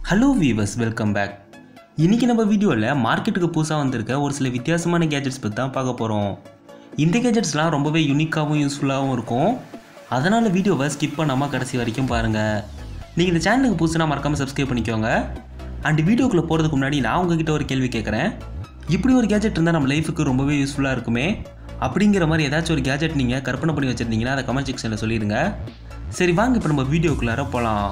hello viewers welcome back இன்றைக்கி நம்ம வீடியோவில் மார்க்கெட்டுக்கு புதுசாக வந்திருக்க ஒரு சில வித்தியாசமான கேஜெட்ஸ் பற்றி தான் பார்க்க போகிறோம் இந்த கேஜெட்ஸ்லாம் ரொம்பவே யூனிக்காகவும் யூஸ்ஃபுல்லாகவும் இருக்கும் அதனால் வீடியோவை ஸ்கிப் பண்ணாமல் கடைசி வரைக்கும் பாருங்கள் நீங்கள் இந்த சேனலுக்கு புதுசுனா மறக்காமல் சப்ஸ்கிரைப் பண்ணிக்கோங்க அண்ட் வீடியோக்குள்ளே போகிறதுக்கு முன்னாடி நான் உங்ககிட்ட ஒரு கேள்வி கேட்குறேன் இப்படி ஒரு கேஜெட் இருந்தால் நம்ம லைஃபுக்கு ரொம்பவே யூஸ்ஃபுல்லாக இருக்குமே அப்படிங்கிற மாதிரி ஏதாச்சும் ஒரு கேஜெட் நீங்கள் கற்பனை பண்ணி வச்சுருந்தீங்கன்னா அதை கமெண்ட் செக்ஷனில் சொல்லிடுங்க சரி வாங்க இப்போ நம்ம வீடியோக்குள்ளார போகலாம்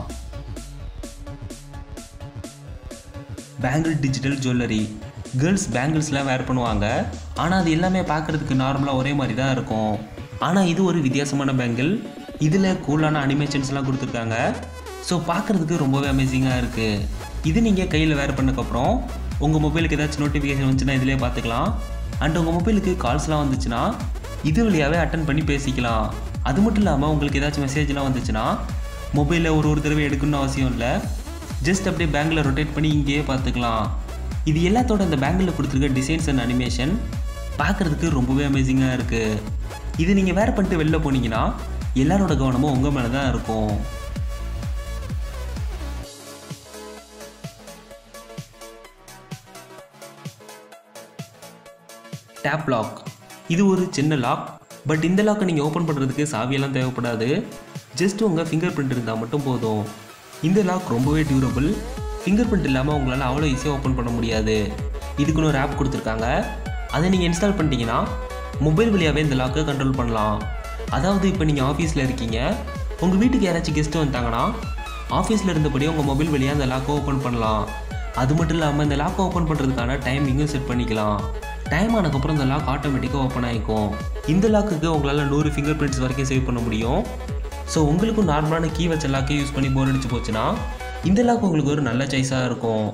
பேங்கிள் டிஜிட்டல் ஜுவல்லரி கேர்ள்ஸ் பேங்கிள்ஸ்லாம் வேர் பண்ணுவாங்க ஆனால் அது எல்லாமே பார்க்குறதுக்கு நார்மலாக ஒரே மாதிரி தான் இருக்கும் ஆனால் இது ஒரு வித்தியாசமான பேங்கிள் இதில் கூலான அனிமேஷன்ஸ்லாம் கொடுத்துருக்காங்க ஸோ பார்க்குறதுக்கு ரொம்பவே அமேசிங்காக இருக்குது இது நீங்கள் கையில் வேர் பண்ணக்கப்புறம் உங்கள் மொபைலுக்கு ஏதாச்சும் நோட்டிஃபிகேஷன் வந்துச்சுன்னா இதிலே பார்த்துக்கலாம் அண்ட் உங்கள் மொபைலுக்கு கால்ஸ்லாம் வந்துச்சுன்னா இது வழியாகவே அட்டன் பண்ணி பேசிக்கலாம் அது மட்டும் இல்லாமல் உங்களுக்கு ஏதாச்சும் மெசேஜ்லாம் வந்துச்சுன்னா மொபைலில் ஒரு ஒரு தடவை எடுக்கணும்னு அவசியம் இல்லை ஜஸ்ட் அப்படியே பேங்கில் ரொட்டேட் பண்ணி இங்கேயே பார்த்துக்கலாம் இது எல்லாத்தோட இந்த பேங்கில் கொடுத்துருக்க டிசைன்ஸ் அண்ட் அனிமேஷன் பார்க்குறதுக்கு ரொம்பவே அமேசிங்காக இருக்குது இது நீங்கள் வேர் பண்ணிட்டு வெளில போனீங்கன்னா எல்லாரோட கவனமும் உங்கள் மேலே தான் இருக்கும் டேப் லாக் இது ஒரு சின்ன லாக் பட் இந்த லாக்கை நீங்கள் ஓப்பன் பண்ணுறதுக்கு சாவியெல்லாம் தேவைப்படாது ஜஸ்ட் உங்கள் ஃபிங்கர் பிரிண்ட் இருந்தால் மட்டும் போதும் இந்த லாக் ரொம்பவே டியூரபிள் ஃபிங்கர் பிரிண்ட் இல்லாமல் உங்களால் அவ்வளோ ஈஸியாக ஓப்பன் பண்ண முடியாது இதுக்குன்னு ஒரு ஆப் கொடுத்துருக்காங்க அதை நீங்கள் இன்ஸ்டால் பண்ணிட்டீங்கன்னா மொபைல் வழியாகவே இந்த லாக்கை கண்ட்ரோல் பண்ணலாம் அதாவது இப்போ நீங்கள் ஆஃபீஸில் இருக்கீங்க உங்கள் வீட்டுக்கு யாராச்சும் கெஸ்ட்டு வந்தாங்கன்னா ஆஃபீஸில் இருந்தபடியே உங்கள் மொபைல் வழியாக அந்த லாக்கை ஓப்பன் பண்ணலாம் அது மட்டும் இல்லாமல் இந்த லாக்கை ஓப்பன் பண்ணுறதுக்கான டைமிங்கும் செட் பண்ணிக்கலாம் டைம் ஆனதுக்கப்புறம் இந்த லாக் ஆட்டோமேட்டிக்காக ஓப்பன் ஆகிக்கும் இந்த லாக்குக்கு உங்களால் நூறு ஃபிங்கர் பிரிண்ட்ஸ் வரைக்கும் சேவ் பண்ண முடியும் ஸோ உங்களுக்கும் நார்மலான கீ வச்ச லாக்கே யூஸ் பண்ணி போர் அடிச்சு போச்சுன்னா இந்த லாக் உங்களுக்கு ஒரு நல்ல சாய்ஸாக இருக்கும்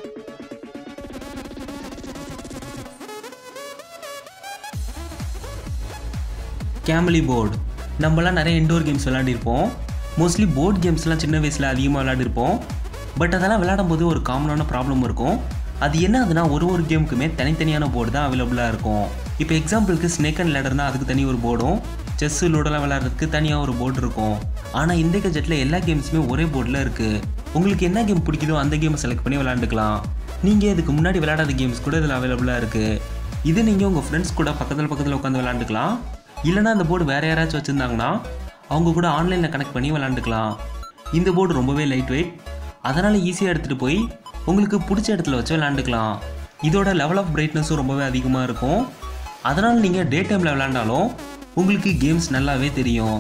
கேமலி போர்டு நம்மலாம் நிறைய இண்டோர் கேம்ஸ் விளையாடிருப்போம் மோஸ்ட்லி போர்ட் கேம்ஸ்லாம் சின்ன வயசில் அதிகமாக விளையாடிருப்போம் பட் அதெல்லாம் விளையாடும் போது ஒரு காமனான ப்ராப்ளம் இருக்கும் அது என்ன ஆகுதுன்னா ஒரு ஒரு கேமுக்குமே தனித்தனியான போர்டு தான் அவைலபிளாக இருக்கும் இப்போ எக்ஸாம்பிளுக்கு ஸ்னேக் அண்ட் லேடர்னா அதுக்கு தனி ஒரு போர்டும் செஸ் லூடெல்லாம் விளையாடுறதுக்கு தனியாக ஒரு போர்டு இருக்கும் ஆனால் இந்த கஜெட்டில் எல்லா கேம்ஸுமே ஒரே போர்டில் இருக்குது உங்களுக்கு என்ன கேம் பிடிக்குதோ அந்த கேமை செலக்ட் பண்ணி விளையாண்டுக்கலாம் நீங்கள் இதுக்கு முன்னாடி விளையாடாத கேம்ஸ் கூட இதில் அவைலபிளாக இருக்குது இது நீங்கள் உங்கள் ஃப்ரெண்ட்ஸ் கூட பக்கத்தில் பக்கத்தில் உட்காந்து விளையாண்டுக்கலாம் இல்லைனா அந்த போர்டு வேறு யாராச்சும் வச்சுருந்தாங்கன்னா அவங்க கூட ஆன்லைனில் கனெக்ட் பண்ணி விளாண்டுக்கலாம் இந்த போர்டு ரொம்பவே லைட் வெயிட் அதனால் ஈஸியாக எடுத்துகிட்டு போய் உங்களுக்கு பிடிச்ச இடத்துல வச்சு விளாண்டுக்கலாம் இதோட லெவல் ஆஃப் பிரைட்னஸும் ரொம்பவே அதிகமாக இருக்கும் அதனால் நீங்கள் டே டைமில் விளாண்டாலும் உங்களுக்கு கேம்ஸ் நல்லாவே தெரியும்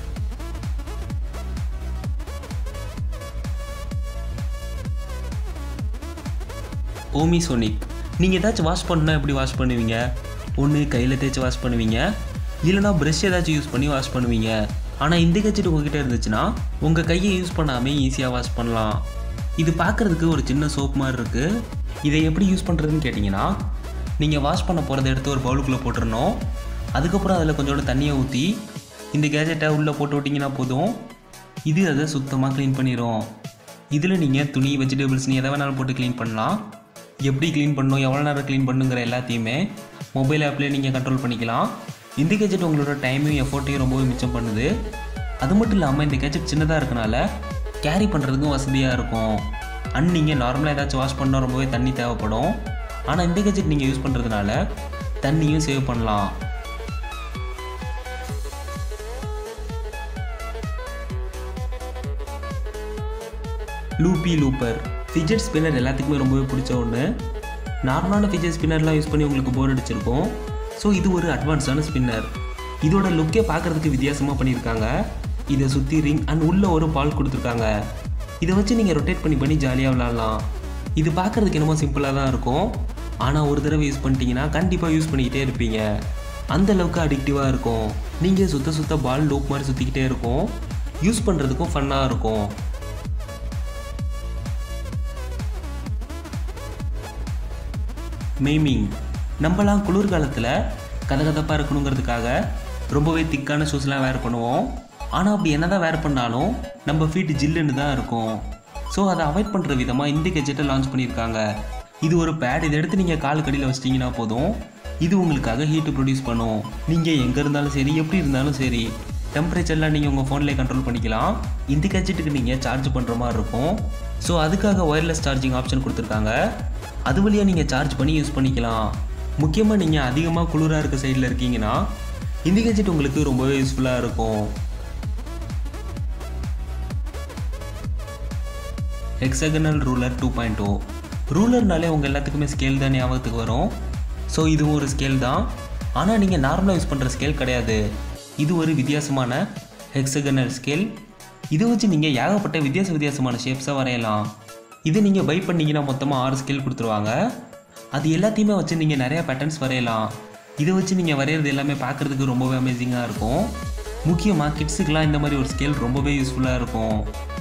ஓமி சோனிக் நீங்கள் ஏதாச்சும் வாஷ் பண்ணால் எப்படி வாஷ் பண்ணுவீங்க ஒன்று கையில் தேய்ச்சி வாஷ் பண்ணுவீங்க இல்லைனா ப்ரஷ் ஏதாச்சும் யூஸ் பண்ணி வாஷ் பண்ணுவீங்க ஆனால் இந்த கட்சிட்டு உங்ககிட்ட இருந்துச்சுன்னா உங்கள் கையை யூஸ் பண்ணாமல் ஈஸியாக வாஷ் பண்ணலாம் இது பார்க்குறதுக்கு ஒரு சின்ன சோப் மாதிரி இருக்குது இதை எப்படி யூஸ் பண்ணுறதுன்னு கேட்டிங்கன்னா நீங்கள் வாஷ் பண்ண போகிறத எடுத்து ஒரு பவுலுக்குள்ளே போட்டுடணும் அதுக்கப்புறம் அதில் கொஞ்சோண்டு தண்ணியை ஊற்றி இந்த கேஜெட்டை உள்ளே போட்டு விட்டிங்கன்னா போதும் இது அதை சுத்தமாக க்ளீன் பண்ணிடும் இதில் நீங்கள் துணி வெஜிடபிள்ஸ் நீ எதை வேணாலும் போட்டு க்ளீன் பண்ணலாம் எப்படி க்ளீன் பண்ணணும் எவ்வளோ நேரம் க்ளீன் பண்ணுங்கிற எல்லாத்தையுமே மொபைல் ஆப்லேயே நீங்கள் கண்ட்ரோல் பண்ணிக்கலாம் இந்த கேஜெட் உங்களோட டைமையும் எஃபோர்ட்டையும் ரொம்பவே மிச்சம் பண்ணுது அது மட்டும் இல்லாமல் இந்த கேஜெட் சின்னதாக இருக்கனால கேரி பண்ணுறதுக்கும் வசதியாக இருக்கும் அண்ட் நீங்கள் நார்மலாக ஏதாச்சும் வாஷ் பண்ணால் ரொம்பவே தண்ணி தேவைப்படும் ஆனால் இந்த கேஜெட் நீங்கள் யூஸ் பண்ணுறதுனால தண்ணியும் சேவ் பண்ணலாம் லூப்பி லூப்பர் ஃபிஜெட் ஸ்பின்னர் எல்லாத்துக்குமே ரொம்பவே பிடிச்ச ஒன்று நார்மலான ஃபிஜெட் ஸ்பின்னர்லாம் யூஸ் பண்ணி உங்களுக்கு போர் அடிச்சிருக்கும் ஸோ இது ஒரு அட்வான்ஸான ஸ்பின்னர் இதோட லுக்கே பார்க்குறதுக்கு வித்தியாசமாக பண்ணியிருக்காங்க இதை சுற்றி ரிங் அண்ட் உள்ளே ஒரு பால் கொடுத்துருக்காங்க இதை வச்சு நீங்கள் ரொட்டேட் பண்ணி பண்ணி ஜாலியாக விளாட்லாம் இது பார்க்குறதுக்கு என்னமோ சிம்பிளாக தான் இருக்கும் ஆனால் ஒரு தடவை யூஸ் பண்ணிட்டீங்கன்னா கண்டிப்பாக யூஸ் பண்ணிக்கிட்டே இருப்பீங்க அந்த அளவுக்கு அடிக்டிவாக இருக்கும் நீங்கள் சுத்த சுத்த பால் லூப் மாதிரி சுற்றிக்கிட்டே இருக்கும் யூஸ் பண்ணுறதுக்கும் ஃபன்னாக இருக்கும் மெய்மிங் நம்மலாம் குளிர்காலத்தில் கதகதப்பாக இருக்கணுங்கிறதுக்காக ரொம்பவே திக்கான ஷூஸ்லாம் வேர் பண்ணுவோம் ஆனால் அப்படி என்ன தான் வேர் பண்ணாலும் நம்ம ஃபீட் ஜில்லுன்னு தான் இருக்கும் ஸோ அதை அவாய்ட் பண்ணுற விதமாக இந்த கெஜெட்டை லான்ச் பண்ணியிருக்காங்க இது ஒரு பேட் இதை எடுத்து நீங்கள் கால் கடியில் வச்சிட்டிங்கன்னா போதும் இது உங்களுக்காக ஹீட்டு ப்ரொடியூஸ் பண்ணும் நீங்கள் எங்கே இருந்தாலும் சரி எப்படி இருந்தாலும் சரி டெம்பரேச்சர்லாம் நீங்கள் உங்கள் ஃபோன்லேயே கண்ட்ரோல் பண்ணிக்கலாம் இந்த கேஜெட்டுக்கு நீங்கள் சார்ஜ் பண்ணுற மாதிரி இருக்கும் ஸோ அதுக்காக ஒயர்லெஸ் சார்ஜிங் ஆப்ஷன் கொடுத்துருக்காங்க அது வழியாக நீங்கள் சார்ஜ் பண்ணி யூஸ் பண்ணிக்கலாம் முக்கியமாக நீங்கள் அதிகமாக குளிராக இருக்க சைடில் இருக்கீங்கன்னா இந்த கேஜெட் உங்களுக்கு ரொம்பவே யூஸ்ஃபுல்லாக இருக்கும் hexagonal ruler two point O ரூலர்னாலே உங்கள் எல்லாத்துக்குமே ஸ்கேல் தான் ஞாபகத்துக்கு வரும் ஸோ இதுவும் ஒரு ஸ்கேல் தான் ஆனால் நீங்கள் நார்மலாக யூஸ் பண்ணுற ஸ்கேல் கிடையாது இது ஒரு வித்தியாசமான ஹெக்ஸகனல் ஸ்கேல் இதை வச்சு நீங்கள் ஏகப்பட்ட வித்தியாச வித்தியாசமான ஷேப்ஸாக வரையலாம் இது நீங்கள் பை பண்ணீங்கன்னா மொத்தமாக ஆறு ஸ்கேல் கொடுத்துருவாங்க அது எல்லாத்தையுமே வச்சு நீங்கள் நிறையா பேட்டர்ன்ஸ் வரையலாம் இதை வச்சு நீங்கள் வரைகிறது எல்லாமே பார்க்குறதுக்கு ரொம்பவே அமேசிங்காக இருக்கும் முக்கியமாக கிட்ஸுக்கெலாம் இந்த மாதிரி ஒரு ஸ்கேல் ரொம்பவே யூஸ்ஃபுல்லாக இருக்கும்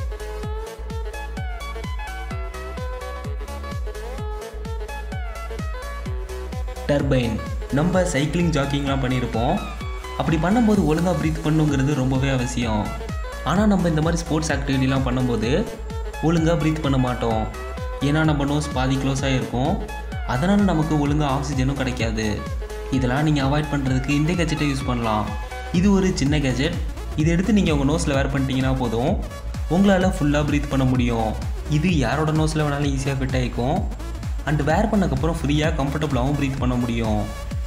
டர்பைன் நம்ம சைக்கிளிங் ஜாக்கிங்லாம் பண்ணியிருப்போம் அப்படி பண்ணும்போது ஒழுங்காக ப்ரீத் பண்ணுங்கிறது ரொம்பவே அவசியம் ஆனால் நம்ம இந்த மாதிரி ஸ்போர்ட்ஸ் ஆக்டிவிட்டிலாம் பண்ணும்போது ஒழுங்காக ப்ரீத் பண்ண மாட்டோம் ஏன்னா நம்ம நோஸ் பாதி க்ளோஸ் ஆகிருக்கும் அதனால் நமக்கு ஒழுங்காக ஆக்சிஜனும் கிடைக்காது இதெல்லாம் நீங்கள் அவாய்ட் பண்ணுறதுக்கு இந்த கேஜெட்டை யூஸ் பண்ணலாம் இது ஒரு சின்ன கேஜெட் இதை எடுத்து நீங்கள் உங்கள் நோஸில் வேர் பண்ணிட்டீங்கன்னா போதும் உங்களால் ஃபுல்லாக ப்ரீத் பண்ண முடியும் இது யாரோட நோஸில் வேணாலும் ஈஸியாக ஃபிட் ஆகிக்கும் அண்ட் வேர் பண்ணக்கப்புறம் ஃப்ரீயாக கம்ஃபர்டபுளாகவும் ப்ரீத் பண்ண முடியும்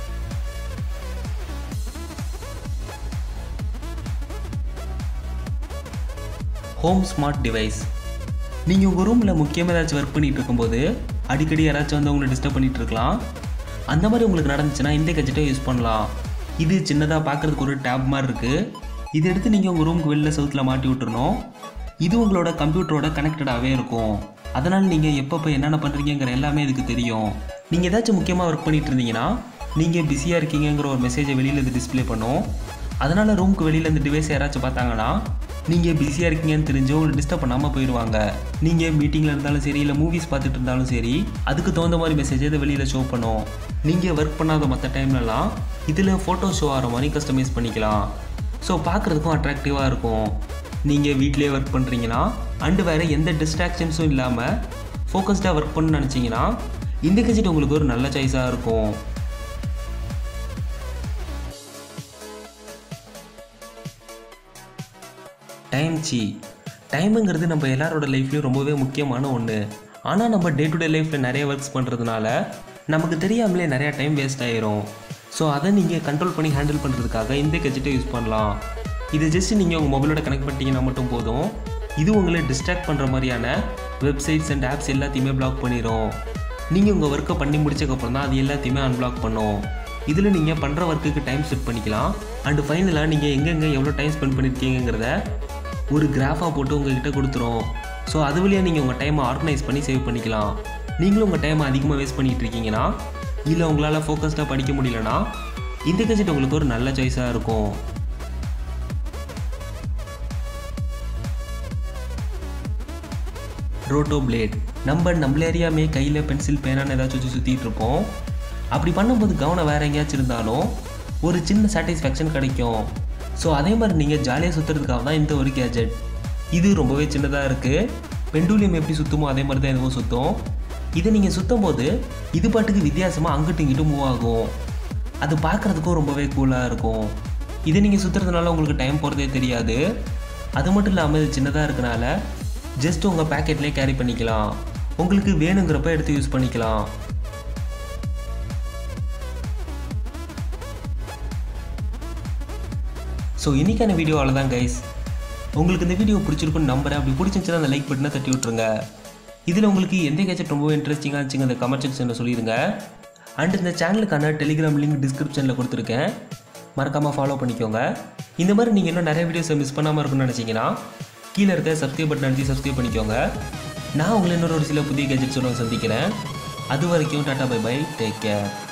ஹோம் ஸ்மார்ட் டிவைஸ் நீங்கள் உங்கள் ரூமில் முக்கியமாக ஏதாச்சும் ஒர்க் பண்ணிகிட்டு இருக்கும்போது அடிக்கடி யாராச்சும் வந்து உங்களை டிஸ்டர்ப் பண்ணிகிட்டு இருக்கலாம் அந்த மாதிரி உங்களுக்கு நடந்துச்சுன்னா இந்த கட்ஜெட்டை யூஸ் பண்ணலாம் இது சின்னதாக பார்க்குறதுக்கு ஒரு டேப் மாதிரி இருக்குது இதை எடுத்து நீங்கள் உங்கள் ரூமுக்கு வெளில சவுத்தில் மாட்டி விட்டுறணும் இது உங்களோட கம்ப்யூட்டரோட கனெக்டடாகவே இருக்கும் அதனால் நீங்கள் எப்பப்போ என்னென்ன பண்ணுறீங்கிற எல்லாமே இதுக்கு தெரியும் நீங்கள் ஏதாச்சும் முக்கியமாக ஒர்க் பண்ணிட்டு இருந்தீங்கன்னா நீங்கள் பிஸியாக இருக்கீங்கிற ஒரு மெசேஜை வெளியில் இது டிஸ்ப்ளே பண்ணும் அதனால் ரூமுக்கு வெளியில் இந்த டிவைஸ் யாராச்சும் பார்த்தாங்கன்னா நீங்கள் பிஸியாக இருக்கீங்கன்னு தெரிஞ்சு உங்களுக்கு டிஸ்டர்ப் பண்ணாமல் போயிடுவாங்க நீங்கள் மீட்டிங்கில் இருந்தாலும் சரி இல்லை மூவிஸ் பார்த்துட்டு இருந்தாலும் சரி அதுக்கு தகுந்த மாதிரி மெசேஜ் இதை வெளியில் ஷோ பண்ணும் நீங்கள் ஒர்க் பண்ணாத மற்ற டைம்லலாம் இதில் ஃபோட்டோ ஷோ ஆகிற மாதிரி கஸ்டமைஸ் பண்ணிக்கலாம் ஸோ பார்க்குறதுக்கும் அட்ராக்டிவாக இருக்கும் நீங்கள் வீட்டிலே ஒர்க் பண்ணுறீங்கன்னா அண்டு வேறு எந்த டிஸ்ட்ராக்ஷன்ஸும் இல்லாமல் ஃபோக்கஸ்டாக ஒர்க் பண்ணணும்னு நினச்சிங்கன்னா இந்த கட்சிட்டு உங்களுக்கு ஒரு நல்ல சாய்ஸாக இருக்கும் டைம் சி டைமுங்கிறது நம்ம எல்லாரோட லைஃப்லையும் ரொம்பவே முக்கியமான ஒன்று ஆனால் நம்ம டே டு டே லைஃப்பில் நிறைய ஒர்க்ஸ் பண்ணுறதுனால நமக்கு தெரியாமலே நிறையா டைம் வேஸ்ட் ஆயிரும் ஸோ அதை நீங்கள் கண்ட்ரோல் பண்ணி ஹேண்டில் பண்ணுறதுக்காக இந்த கெஜெட்டை யூஸ் பண்ணலாம் இது ஜஸ்ட் நீங்கள் உங்கள் மொபைலோட கனெக்ட் பண்ணிட்டீங்கன்னா மட்டும் போதும் இது உங்களை டிஸ்ட்ராக்ட் பண்ணுற மாதிரியான வெப்சைட்ஸ் அண்ட் ஆப்ஸ் எல்லாத்தையுமே பிளாக் பண்ணிடும் நீங்கள் உங்கள் ஒர்க்கை பண்ணி முடிச்சக்கப்புறம் தான் அது எல்லாத்தையுமே அன்பிளாக் பண்ணும் இதில் நீங்கள் பண்ணுற ஒர்க்குக்கு டைம் செட் பண்ணிக்கலாம் அண்டு ஃபைனலாக நீங்கள் எங்கெங்கே எவ்வளோ டைம் ஸ்பெண்ட் பண்ணியிருக்கீங்கிறத ஒரு கிராஃபாக போட்டு உங்ககிட்ட கொடுத்துரும் ஸோ அது வழியாக நீங்கள் உங்கள் டைமை ஆர்கனைஸ் பண்ணி சேவ் பண்ணிக்கலாம் நீங்களும் உங்கள் டைமை அதிகமாக வேஸ்ட் பண்ணிகிட்டு இருக்கீங்கன்னா இல்லை உங்களால் ஃபோக்கஸ்டாக படிக்க முடியலனா இந்த கஜெட் உங்களுக்கு ஒரு நல்ல சாய்ஸாக இருக்கும் ரோட்டோ பிளேட் நம்ம நம்மள அறியாமே கையில் பென்சில் பேனான்னு ஏதாச்சும் வச்சு சுற்றிட்டு இருப்போம் அப்படி பண்ணும்போது கவனம் வேறு எங்கேயாச்சும் இருந்தாலும் ஒரு சின்ன சாட்டிஸ்ஃபேக்ஷன் கிடைக்கும் ஸோ அதே மாதிரி நீங்கள் ஜாலியாக சுற்றுறதுக்காக தான் இந்த ஒரு கேஜெட் இது ரொம்பவே சின்னதாக இருக்குது பெண்டூலியம் எப்படி சுற்றுமோ அதே மாதிரி தான் இதுவும் சுற்றும் இதை நீங்கள் சுற்றும் போது இது பாட்டுக்கு வித்தியாசமாக அங்கிட்டும் இங்கிட்டும் மூவ் ஆகும் அது பார்க்குறதுக்கும் ரொம்பவே கூலாக இருக்கும் இதை நீங்கள் சுற்றுறதுனால உங்களுக்கு டைம் போகிறதே தெரியாது அது மட்டும் இல்லாமல் இது சின்னதாக இருக்கனால ஜஸ்ட் உங்கள் பேக்கெட்லேயே கேரி பண்ணிக்கலாம் உங்களுக்கு வேணுங்கிறப்ப எடுத்து யூஸ் பண்ணிக்கலாம் ஸோ இன்றைக்கான வீடியோ அவ்வளோதான் கைஸ் உங்களுக்கு இந்த வீடியோ பிடிச்சிருக்குன்னு நம்புறேன் அப்படி பிடிச்சிருந்துச்சுன்னா அந்த லைக் பட்டனை தட்டி விட்ருங்க இதில் உங்களுக்கு எந்த கேட்சட் ரொம்ப இன்ட்ரெஸ்டிங்காக இருந்துச்சுங்க அந்த கமெண்ட் செக்ஷனில் சொல்லிடுங்க அண்ட் இந்த சேனலுக்கான டெலிகிராம் லிங்க் டிஸ்கிரிப்ஷனில் கொடுத்துருக்கேன் மறக்காமல் ஃபாலோ பண்ணிக்கோங்க இந்த மாதிரி நீங்கள் இன்னும் நிறைய வீடியோஸை மிஸ் பண்ணாமல் இருக்குன்னு நினச்சிங்கன்னா கீழே இருக்க சப்ஸ்கிரைப் பட்டன் அழுத்தி சப்ஸ்கிரைப் பண்ணிக்கோங்க நான் உங்களை இன்னொரு ஒரு சில புதிய கேஜெட்ஸோட சந்திக்கிறேன் அது வரைக்கும் டாட்டா பை பை டேக் கேர்